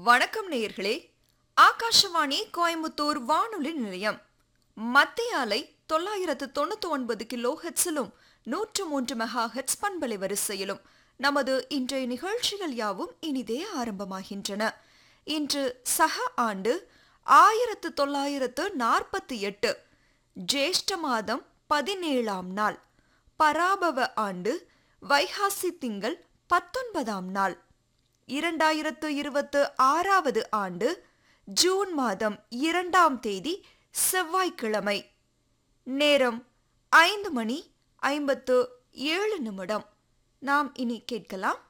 வணக்கம் நேயர்களே ஆகாஷவாணி கோயம்புத்தூர் வானொலி நிலையம் மத்திய அலை தொள்ளாயிரத்து தொண்ணூத்தி ஒன்பது கிலோ ஹெட்ஸிலும் நூற்று மூன்று மெகா ஹெட்ஸ் பண்பலை வரிசையிலும் நமது இன்றைய நிகழ்ச்சிகள் யாவும் இனிதே ஆரம்பமாகின்றன இன்று சக ஆண்டு ஆயிரத்து தொள்ளாயிரத்து நாற்பத்தி எட்டு ஜேஷ்ட மாதம் பதினேழாம் நாள் பராபவ ஆண்டு வைகாசி திங்கள் பத்தொன்பதாம் நாள் இரண்டாயிரத்து இருபத்து ஆறாவது ஆண்டு ஜூன் மாதம் இரண்டாம் தேதி செவ்வாய்க்கிழமை நேரம் ஐந்து மணி ஐம்பத்து ஏழு நிமிடம் நாம் இனி கேட்கலாம்